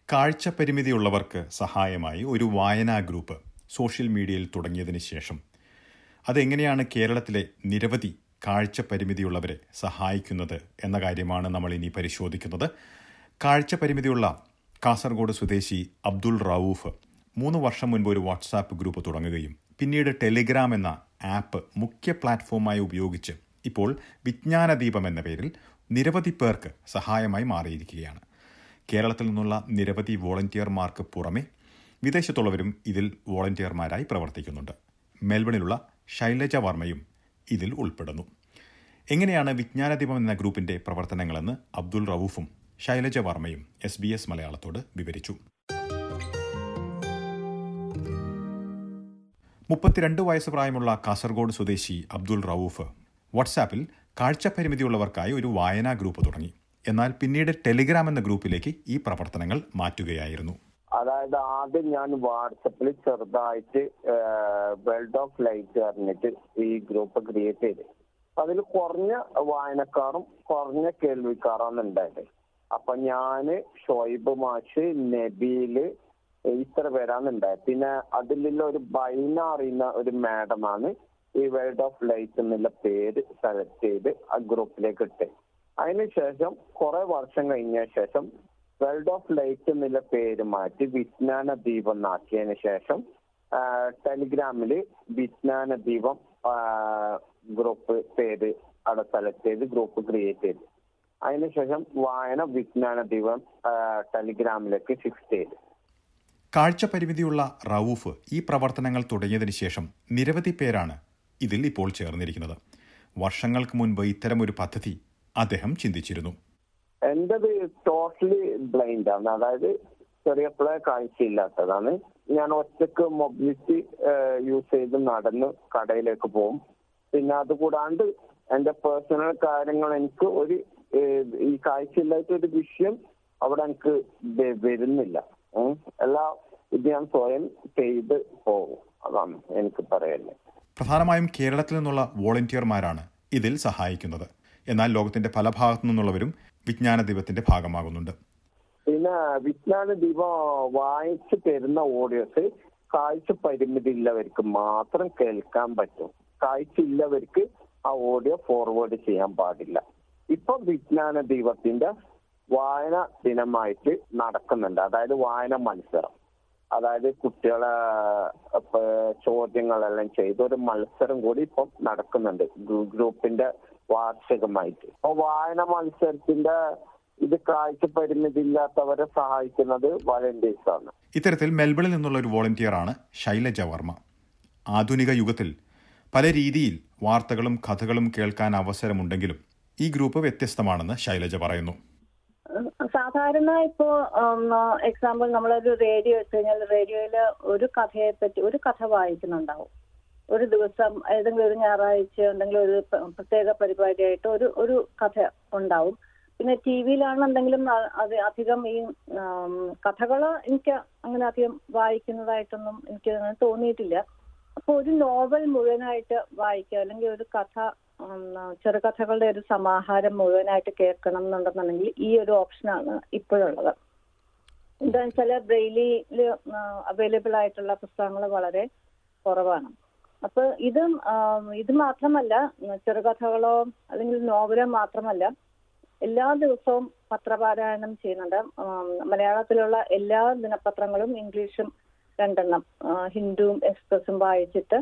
കാഴ്ച പരിമിതിയുള്ളവർക്ക് സഹായമായി ഒരു വായനാ ഗ്രൂപ്പ് സോഷ്യൽ മീഡിയയിൽ തുടങ്ങിയതിന് ശേഷം അതെങ്ങനെയാണ് കേരളത്തിലെ നിരവധി കാഴ്ച പരിമിതിയുള്ളവരെ സഹായിക്കുന്നത് എന്ന കാര്യമാണ് നമ്മൾ ഇനി പരിശോധിക്കുന്നത് കാഴ്ച പരിമിതിയുള്ള കാസർഗോഡ് സ്വദേശി അബ്ദുൾ റൌഫ് മൂന്ന് വർഷം മുൻപ് ഒരു വാട്സാപ്പ് ഗ്രൂപ്പ് തുടങ്ങുകയും പിന്നീട് ടെലിഗ്രാം എന്ന ആപ്പ് മുഖ്യ പ്ലാറ്റ്ഫോമായി ഉപയോഗിച്ച് ഇപ്പോൾ വിജ്ഞാനദീപം എന്ന പേരിൽ നിരവധി പേർക്ക് സഹായമായി മാറിയിരിക്കുകയാണ് കേരളത്തിൽ നിന്നുള്ള നിരവധി വോളണ്ടിയർമാർക്ക് പുറമെ വിദേശത്തുള്ളവരും ഇതിൽ വോളണ്ടിയർമാരായി പ്രവർത്തിക്കുന്നുണ്ട് മെൽബണിലുള്ള ശൈലജ വർമ്മയും ഇതിൽ ഉൾപ്പെടുന്നു എങ്ങനെയാണ് വിജ്ഞാനദീപം എന്ന ഗ്രൂപ്പിന്റെ പ്രവർത്തനങ്ങളെന്ന് അബ്ദുൾ റൌഫും ശൈലജ വർമ്മയും എസ് ബി എസ് മലയാളത്തോട് വിവരിച്ചു മുപ്പത്തിരണ്ട് വയസ്സ് പ്രായമുള്ള കാസർഗോഡ് സ്വദേശി അബ്ദുൾ റൌഫ് വാട്സാപ്പിൽ കാഴ്ചപരിമിതിയുള്ളവർക്കായി ഒരു വായനാ ഗ്രൂപ്പ് തുടങ്ങി എന്നാൽ പിന്നീട് ടെലിഗ്രാം എന്ന ഗ്രൂപ്പിലേക്ക് ഈ പ്രവർത്തനങ്ങൾ മാറ്റുകയായിരുന്നു അതായത് ആദ്യം ഞാൻ വാട്സപ്പിൽ ചെറുതായിട്ട് വേൾഡ് ഓഫ് ലൈറ്റ് പറഞ്ഞിട്ട് ഈ ഗ്രൂപ്പ് ക്രിയേറ്റ് ചെയ്ത് അതിൽ കുറഞ്ഞ വായനക്കാരും കുറഞ്ഞ കേൾവിക്കാരാണ് ഉണ്ടായത് അപ്പൊ ഞാന് ഷോയിബ് മാഷ് നബീല് ഇത്ര പേരാണ് ഉണ്ടായത് പിന്നെ അതിലുള്ള ഒരു ബൈന അറിയുന്ന ഒരു മാഡമാണ് ഈ വേൾഡ് ഓഫ് ലൈറ്റ് എന്നുള്ള പേര് സെലക്ട് ചെയ്ത് ആ ഗ്രൂപ്പിലേക്ക് ഇട്ട് അതിനുശേഷം കുറെ വർഷം കഴിഞ്ഞ ശേഷം വേൾഡ് ഓഫ് ലൈറ്റ് എന്നുള്ള പേര് മാറ്റി വിജ്ഞാന ദീപം എന്നാക്കിയതിന് ശേഷം ടെലിഗ്രാമില് വിജ്ഞാന ദീപം ഗ്രൂപ്പ് പേര് അവിടെ സെലക്ട് ചെയ്ത് ഗ്രൂപ്പ് ക്രിയേറ്റ് ചെയ്തു അതിനുശേഷം വായന വിജ്ഞാന ദീപം ടെലിഗ്രാമിലേക്ക് ഷിഫ്റ്റ് ചെയ്തു കാഴ്ച പരിമിതിയുള്ള റൌഫ് ഈ പ്രവർത്തനങ്ങൾ തുടങ്ങിയതിന് ശേഷം നിരവധി പേരാണ് ഇതിൽ ഇപ്പോൾ ചേർന്നിരിക്കുന്നത് വർഷങ്ങൾക്ക് മുൻപ് ഇത്തരമൊരു പദ്ധതി അദ്ദേഹം ചിന്തിച്ചിരുന്നു എന്റേത് ടോട്ടലി ബ്ലൈൻഡ് ആണ് അതായത് ചെറിയപ്പോഴേ കാഴ്ചയില്ലാത്തതാണ് ഞാൻ ഒറ്റക്ക് മൊബിലിറ്റി യൂസ് ചെയ്ത് നടന്ന് കടയിലേക്ക് പോകും പിന്നെ അതുകൂടാണ്ട് എന്റെ പേഴ്സണൽ കാര്യങ്ങൾ എനിക്ക് ഒരു ഈ കാഴ്ചയില്ലാത്ത ഒരു വിഷയം അവിടെ എനിക്ക് വരുന്നില്ല എല്ലാ ഇത് ഞാൻ സ്വയം ചെയ്ത് പോകും അതാണ് എനിക്ക് പറയുന്നത് പ്രധാനമായും കേരളത്തിൽ നിന്നുള്ള വോളണ്ടിയർമാരാണ് ഇതിൽ സഹായിക്കുന്നത് എന്നാൽ ലോകത്തിന്റെ പല ഭാഗത്തു നിന്നുള്ളവരും വിജ്ഞാന ദീപത്തിന്റെ ഭാഗമാകുന്നുണ്ട് പിന്നെ വിജ്ഞാന ദീപം വായിച്ചു തരുന്ന ഓഡിയോസ് കാഴ്ച പരിമിതി ഉള്ളവർക്ക് മാത്രം കേൾക്കാൻ പറ്റും കാഴ്ച ഇല്ലവർക്ക് ആ ഓഡിയോ ഫോർവേഡ് ചെയ്യാൻ പാടില്ല ഇപ്പൊ വിജ്ഞാന ദീപത്തിന്റെ വായന ദിനമായിട്ട് നടക്കുന്നുണ്ട് അതായത് വായന മത്സരം അതായത് കുട്ടികളെ ചോദ്യങ്ങളെല്ലാം ചെയ്ത് ഒരു മത്സരം കൂടി ഇപ്പം നടക്കുന്നുണ്ട് ഗ്രൂപ്പിന്റെ വാർഷികമായിട്ട് അപ്പൊ വായന മത്സരത്തിന്റെ ഇത് കാഴ്ച പരിമിതി ഇല്ലാത്തവരെ സഹായിക്കുന്നത് വളണ്ടിയേഴ്സ് ആണ് ഇത്തരത്തിൽ മെൽബണിൽ നിന്നുള്ള ഒരു വോളണ്ടിയറാണ് ശൈലജ വർമ്മ ആധുനിക യുഗത്തിൽ പല രീതിയിൽ വാർത്തകളും കഥകളും കേൾക്കാൻ അവസരമുണ്ടെങ്കിലും ഈ ഗ്രൂപ്പ് വ്യത്യസ്തമാണെന്ന് ശൈലജ പറയുന്നു സാധാരണ ഇപ്പോ എക്സാമ്പിൾ നമ്മളൊരു റേഡിയോ എടുത്തു കഴിഞ്ഞാൽ റേഡിയോയിൽ ഒരു കഥയെ പറ്റി ഒരു കഥ വായിക്കുന്നുണ്ടാവും ഒരു ദിവസം ഏതെങ്കിലും ഒരു ഞായറാഴ്ച ഉണ്ടെങ്കിൽ ഒരു പ്രത്യേക പരിപാടിയായിട്ട് ഒരു ഒരു കഥ ഉണ്ടാവും പിന്നെ ടി വിയിലാണെന്തെങ്കിലും അത് അധികം ഈ കഥകൾ എനിക്ക് അങ്ങനെ അധികം വായിക്കുന്നതായിട്ടൊന്നും എനിക്ക് അങ്ങനെ തോന്നിയിട്ടില്ല അപ്പോൾ ഒരു നോവൽ മുഴുവനായിട്ട് വായിക്കുക അല്ലെങ്കിൽ ഒരു കഥ ചെറുകഥകളുടെ ഒരു സമാഹാരം മുഴുവനായിട്ട് കേൾക്കണം എന്നുണ്ടെന്നുണ്ടെങ്കിൽ ഈ ഒരു ഓപ്ഷനാണ് ഇപ്പോഴുള്ളത് എന്താണെന്ന് വെച്ചാൽ ബ്രെയിലിയിൽ അവൈലബിൾ ആയിട്ടുള്ള പുസ്തകങ്ങൾ വളരെ കുറവാണ് അപ്പൊ ഇത് ഇത് മാത്രമല്ല ചെറുകഥകളോ അല്ലെങ്കിൽ നോവലോ മാത്രമല്ല എല്ലാ ദിവസവും പത്രപാരായണം ചെയ്യുന്നുണ്ട് മലയാളത്തിലുള്ള എല്ലാ ദിനപത്രങ്ങളും ഇംഗ്ലീഷും രണ്ടെണ്ണം ഹിന്ദുവും എക്സ്പ്രസും വായിച്ചിട്ട്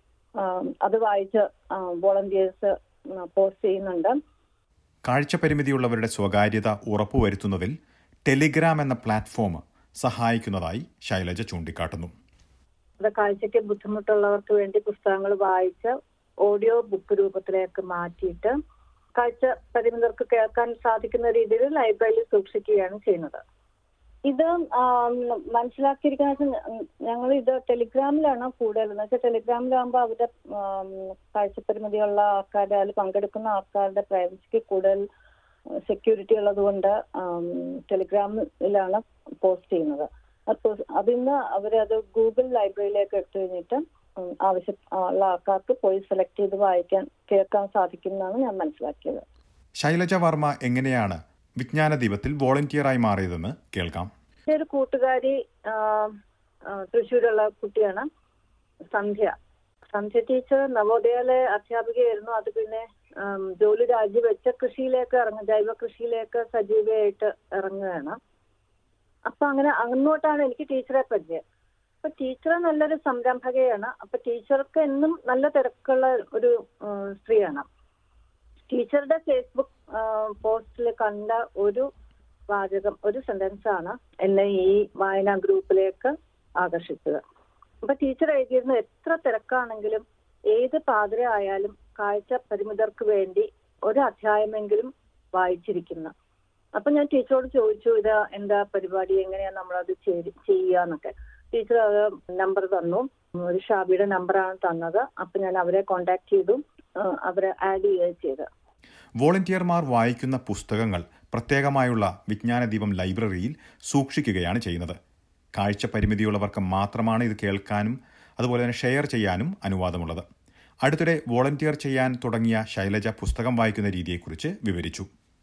അത് വായിച്ച് വോളണ്ടിയേഴ്സ് പോസ്റ്റ് ചെയ്യുന്നുണ്ട് കാഴ്ച പരിമിതിയുള്ളവരുടെ സ്വകാര്യത ഉറപ്പുവരുത്തുന്നതിൽ ടെലിഗ്രാം എന്ന പ്ലാറ്റ്ഫോം സഹായിക്കുന്നതായി ശൈലജ ചൂണ്ടിക്കാട്ടുന്നു അത് കാഴ്ചയ്ക്ക് ബുദ്ധിമുട്ടുള്ളവർക്ക് വേണ്ടി പുസ്തകങ്ങൾ വായിച്ച് ഓഡിയോ ബുക്ക് രൂപത്തിലേക്ക് മാറ്റിയിട്ട് കാഴ്ച പരിമിതർക്ക് കേൾക്കാൻ സാധിക്കുന്ന രീതിയിൽ ലൈബ്രറിയിൽ സൂക്ഷിക്കുകയാണ് ചെയ്യുന്നത് ഇത് മനസ്സിലാക്കിയിരിക്കുന്ന ഞങ്ങൾ ഇത് ടെലിഗ്രാമിലാണ് കൂടുതൽ എന്ന് വെച്ചാൽ ടെലിഗ്രാമിലാകുമ്പോൾ അവരുടെ കാഴ്ചപരിമിതിയുള്ള ആൾക്കാരുടെ അതിൽ പങ്കെടുക്കുന്ന ആൾക്കാരുടെ പ്രൈവസിക്ക് കൂടുതൽ സെക്യൂരിറ്റി ഉള്ളതുകൊണ്ട് ടെലിഗ്രാമിലാണ് പോസ്റ്റ് ചെയ്യുന്നത് അപ്പോൾ അതിന്ന് അവരത് ഗൂഗിൾ ലൈബ്രറിയിലേക്ക് എടുത്തു കഴിഞ്ഞിട്ട് ആവശ്യം ഉള്ള ആൾക്കാർക്ക് പോയി സെലക്ട് ചെയ്ത് വായിക്കാൻ കേൾക്കാൻ സാധിക്കുന്നതാണ് ഞാൻ മനസ്സിലാക്കിയത് ശൈലജ വർമ്മ എങ്ങനെയാണ് വിജ്ഞാന ദീപത്തിൽ വോളണ്ടിയറായി മാറിയതെന്ന് കേൾക്കാം എൻ്റെ ഒരു കൂട്ടുകാരി ആ, ആ, തൃശ്ശൂരുള്ള കുട്ടിയാണ് സന്ധ്യ സന്ധ്യ ടീച്ചർ നവോദയയിലെ അധ്യാപികയായിരുന്നു അത് പിന്നെ ആം, ജോലി രാജിവെച്ച് കൃഷിയിലേക്ക് ഇറങ്ങും ജൈവ കൃഷിയിലേക്ക് സജീവമായിട്ട് ഇറങ്ങുകയാണ് അപ്പൊ അങ്ങനെ അങ്ങോട്ടാണ് എനിക്ക് ടീച്ചറെ പരിചയം അപ്പൊ ടീച്ചർ നല്ലൊരു സംരംഭകയാണ് അപ്പൊ ടീച്ചർക്ക് എന്നും നല്ല തിരക്കുള്ള ഒരു ആ, സ്ത്രീയാണ് ടീച്ചറുടെ ഫേസ്ബുക്ക് പോസ്റ്റിൽ കണ്ട ഒരു വാചകം ഒരു സെന്റൻസ് ആണ് എന്നെ ഈ വായനാ ഗ്രൂപ്പിലേക്ക് ആകർഷിച്ചത് അപ്പൊ ടീച്ചർ എഴുതിയിരുന്ന എത്ര തിരക്കാണെങ്കിലും ഏത് പാതിര ആയാലും കാഴ്ച പരിമിതർക്ക് വേണ്ടി ഒരു അധ്യായമെങ്കിലും വായിച്ചിരിക്കുന്ന അപ്പൊ ഞാൻ ടീച്ചറോട് ചോദിച്ചു ഇത് എന്താ പരിപാടി എങ്ങനെയാ നമ്മളത് ചെയ്ത്- ചെയ്യാന്നൊക്കെ ടീച്ചർ അത് നമ്പർ തന്നു ഒരു ഷാബിയുടെ നമ്പറാണ് തന്നത് അപ്പൊ ഞാൻ അവരെ കോണ്ടാക്ട് ചെയ്തു ആ, അവരെ ആഡ് ചെയ്യുകയും ചെയ്ത് വോളണ്ടിയർമാർ വായിക്കുന്ന പുസ്തകങ്ങൾ പ്രത്യേകമായുള്ള വിജ്ഞാനദീപം ലൈബ്രറിയിൽ സൂക്ഷിക്കുകയാണ് ചെയ്യുന്നത് കാഴ്ച പരിമിതിയുള്ളവർക്ക് മാത്രമാണ് ഇത് കേൾക്കാനും അതുപോലെ തന്നെ ഷെയർ ചെയ്യാനും അനുവാദമുള്ളത് അടുത്തിടെ വോളണ്ടിയർ ചെയ്യാൻ തുടങ്ങിയ ശൈലജ പുസ്തകം വായിക്കുന്ന രീതിയെക്കുറിച്ച് വിവരിച്ചു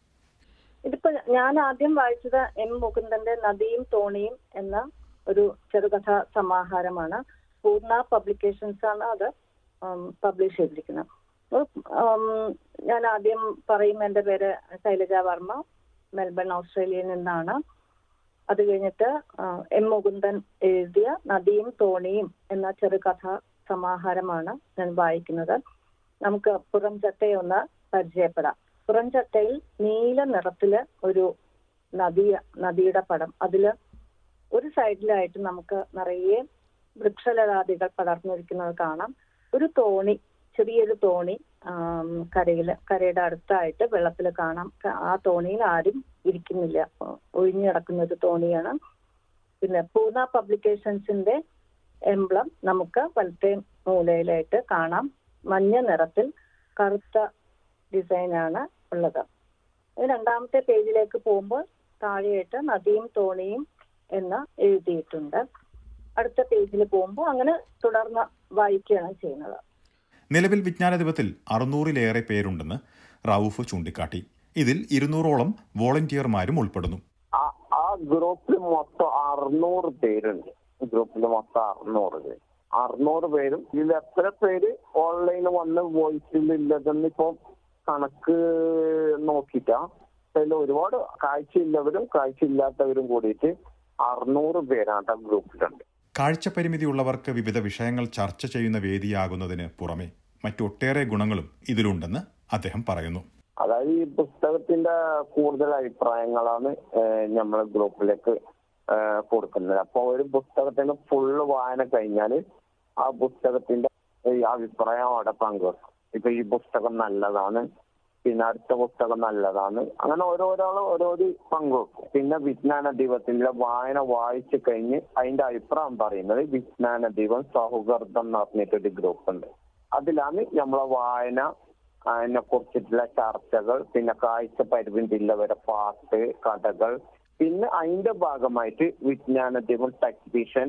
ഇതിപ്പോ ഞാൻ ആദ്യം വായിച്ചത് എം മുകുന്ദന്റെ നദിയും തോണിയും എന്ന ഒരു ചെറുകഥാ സമാഹാരമാണ് പൂർണ്ണ പബ്ലിക്കേഷൻസ് ആണ് അത് പബ്ലിഷ് ചെയ്തിരിക്കുന്നത് അപ്പോൾ, ഉം, ഞാൻ ആദ്യം പറയും എന്റെ പേര് ശൈലജ വർമ്മ മെൽബൺ ഓസ്ട്രേലിയയിൽ നിന്നാണ് അത് കഴിഞ്ഞിട്ട് ആ, എം മുകുന്ദൻ എഴുതിയ നദിയും തോണിയും എന്ന ചെറുകഥ സമാഹാരമാണ് ഞാൻ വായിക്കുന്നത് നമുക്ക് പുറം ചട്ടയൊന്ന് പരിചയപ്പെടാം പുറം ചട്ടയിൽ നീല നിറത്തില് ഒരു നദി നദിയുടെ പടം അതില് ഒരു സൈഡിലായിട്ട് നമുക്ക് നിറയെ വൃക്ഷലതാദികൾ പടർന്നിരിക്കുന്നത് കാണാം ഒരു തോണി ചെറിയൊരു തോണി ആം, കരയില് കരയുടെ അടുത്തായിട്ട് വെള്ളത്തിൽ കാണാം ക- ആ തോണിയിൽ ആരും ഇരിക്കുന്നില്ല ഒഴിഞ്ഞു കിടക്കുന്ന ഒരു തോണിയാണ് പിന്നെ പൂർണ്ണ പബ്ലിക്കേഷൻസിന്റെ എംബ്ലം നമുക്ക് വലത്തെ മൂലയിലായിട്ട് കാണാം മഞ്ഞ നിറത്തിൽ കറുത്ത ഡിസൈനാണ് ഉള്ളത് ഇത് രണ്ടാമത്തെ പേജിലേക്ക് പോകുമ്പോൾ താഴെയായിട്ട് നദിയും തോണിയും എന്ന് എഴുതിയിട്ടുണ്ട് അടുത്ത പേജിൽ പോകുമ്പോൾ അങ്ങനെ തുടർന്ന് വായിക്കുകയാണ് ചെയ്യുന്നത് നിലവിൽ വിജ്ഞാനദിപത്തിൽ അറുന്നൂറിലേറെ പേരുണ്ടെന്ന് റൌഫ് ചൂണ്ടിക്കാട്ടി ഇതിൽ ഇരുന്നൂറോളം വോളണ്ടിയർമാരും ഉൾപ്പെടുന്നു ആ ആ ഗ്രൂപ്പിൽ മൊത്തം അറുന്നൂറ് പേരുണ്ട് ഗ്രൂപ്പിൽ മൊത്തം അറുന്നൂറ് പേര് അറുന്നൂറ് പേരും ഇതിൽ എത്ര പേര് ഓൺലൈനിൽ വന്ന് വോയിസിൽ ഇല്ലതെന്ന് ഇപ്പൊ കണക്ക് നോക്കിട്ടാ അതിൽ ഒരുപാട് കാഴ്ചയില്ലവരും കാഴ്ചയില്ലാത്തവരും കൂടിയിട്ട് അറുന്നൂറ് പേരാണ് ആ ഗ്രൂപ്പിലുണ്ട് കാഴ്ചപരിമിതിയുള്ളവർക്ക് വിവിധ വിഷയങ്ങൾ ചർച്ച ചെയ്യുന്ന വേദിയാകുന്നതിന് പുറമെ മറ്റൊട്ടേറെ ഗുണങ്ങളും ഇതിലുണ്ടെന്ന് അദ്ദേഹം പറയുന്നു അതായത് ഈ പുസ്തകത്തിന്റെ കൂടുതൽ അഭിപ്രായങ്ങളാണ് നമ്മളെ ഗ്രൂപ്പിലേക്ക് ഏഹ് കൊടുക്കുന്നത് അപ്പൊ ഒരു പുസ്തകത്തിന്റെ ഫുള്ള് വായന കഴിഞ്ഞാല് ആ പുസ്തകത്തിന്റെ ഈ അഭിപ്രായം അവിടെ പങ്കുവെക്കും ഇപ്പൊ ഈ പുസ്തകം നല്ലതാണ് പിന്നെ അടുത്ത പുസ്തകം നല്ലതാണ് അങ്ങനെ ഓരോരാളും ഓരോരു പങ്കുവെക്കും പിന്നെ വിജ്ഞാന ദീപത്തിന്റെ വായന വായിച്ചു കഴിഞ്ഞ് അതിന്റെ അഭിപ്രായം പറയുന്നത് വിജ്ഞാന ദീപം സൗഹൃദം എന്ന് പറഞ്ഞിട്ടൊരു ഗ്രൂപ്പ് ഉണ്ട് അതിലാണ് നമ്മളെ വായന അതിനെ കുറിച്ചിട്ടുള്ള ചർച്ചകൾ പിന്നെ കാഴ്ച പരിമിതിയുള്ളവരെ പാട്ട് കഥകൾ പിന്നെ അതിന്റെ ഭാഗമായിട്ട് വിജ്ഞാന ദീപം ടെക് വിഷൻ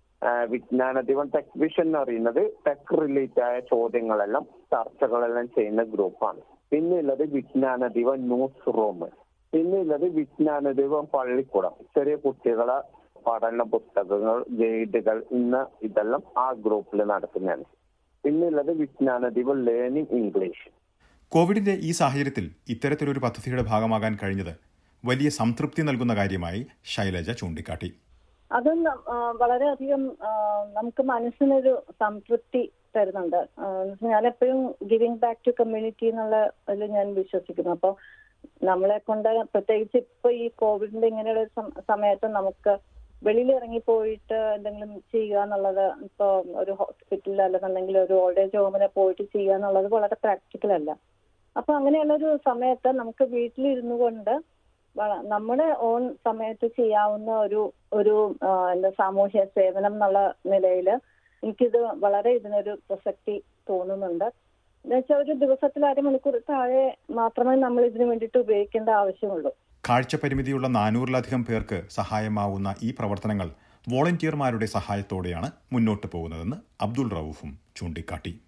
വിജ്ഞാന ദീപം ടെക് വിഷൻ എന്ന് പറയുന്നത് ടെക് റിലേറ്റഡ് ആയ ചോദ്യങ്ങളെല്ലാം ചർച്ചകളെല്ലാം ചെയ്യുന്ന ഗ്രൂപ്പാണ് പിന്നെ ഉള്ളത് വിജ്ഞാന ദീപം ന്യൂസ് റൂം പിന്നെ ഉള്ളത് വിജ്ഞാന ദീപം പള്ളിക്കൂടം ചെറിയ കുട്ടികളെ പഠന പുസ്തകങ്ങൾ ഗൈഡുകൾ ഇന്ന് ഇതെല്ലാം ആ ഗ്രൂപ്പിൽ നടക്കുന്നതാണ് പിന്നുള്ളത് വിജ്ഞാന ദീപം ലേണിംഗ് ഇംഗ്ലീഷ് കോവിഡിന്റെ ഈ സാഹചര്യത്തിൽ ഇത്തരത്തിലൊരു പദ്ധതിയുടെ ഭാഗമാകാൻ കഴിഞ്ഞത് വലിയ സംതൃപ്തി നൽകുന്ന കാര്യമായി ശൈലജ ചൂണ്ടിക്കാട്ടി അത് ന- ആ, വളരെയധികം ആ, നമുക്ക് മനസ്സിനൊരു സംതൃപ്തി തരുന്നുണ്ട് ആ, ഞാൻ എപ്പോഴും ഗിവിംഗ് ബാക്ക് ടു കമ്മ്യൂണിറ്റി എന്നുള്ള ഇതിൽ ഞാൻ വിശ്വസിക്കുന്നു അപ്പോൾ നമ്മളെ കൊണ്ട് പ്രത്യേകിച്ച് ഇപ്പൊ ഈ കോവിഡിന്റെ ഇങ്ങനെയുള്ള ഒരു സം- സമയത്ത് നമുക്ക് വെളിയിൽ ഇറങ്ങി പോയിട്ട് എന്തെങ്കിലും ചെയ്യുക എന്നുള്ളത് ഇപ്പൊ ഒരു ഹോസ്പിറ്റലിൽ അല്ലെന്നുണ്ടെങ്കിൽ ഒരു ഓൾഡ് ഏജ് ഹോമിൽ പോയിട്ട് ചെയ്യുക എന്നുള്ളത് വളരെ പ്രാക്ടിക്കൽ അല്ല അപ്പൊ അങ്ങനെയുള്ള ഒരു സമയത്ത് നമുക്ക് വീട്ടിലിരുന്നു കൊണ്ട് വള- നമ്മുടെ ഓൺ സമയത്ത് ചെയ്യാവുന്ന ഒരു ഒരു ആ, എന്താ സാമൂഹ്യ സേവനം എന്നുള്ള നിലയിൽ എനിക്കിത് വളരെ ഇതിനൊരു പ്രസക്തി തോന്നുന്നുണ്ട് എന്നുവെച്ചാൽ ഒരു ദിവസത്തിൽ അരമണിക്കൂർ താഴെ മാത്രമേ നമ്മൾ ഇതിനു വേണ്ടിയിട്ട് ഉപയോഗിക്കേണ്ട ആവശ്യമുള്ളൂ കാഴ്ചപരിമിതിയുള്ള നാനൂറിലധികം പേർക്ക് സഹായമാവുന്ന ഈ പ്രവർത്തനങ്ങൾ വോളണ്ടിയർമാരുടെ സഹായത്തോടെയാണ് മുന്നോട്ട് പോകുന്നതെന്ന് അബ്ദുൾ റൌഫും ചൂണ്ടിക്കാട്ടി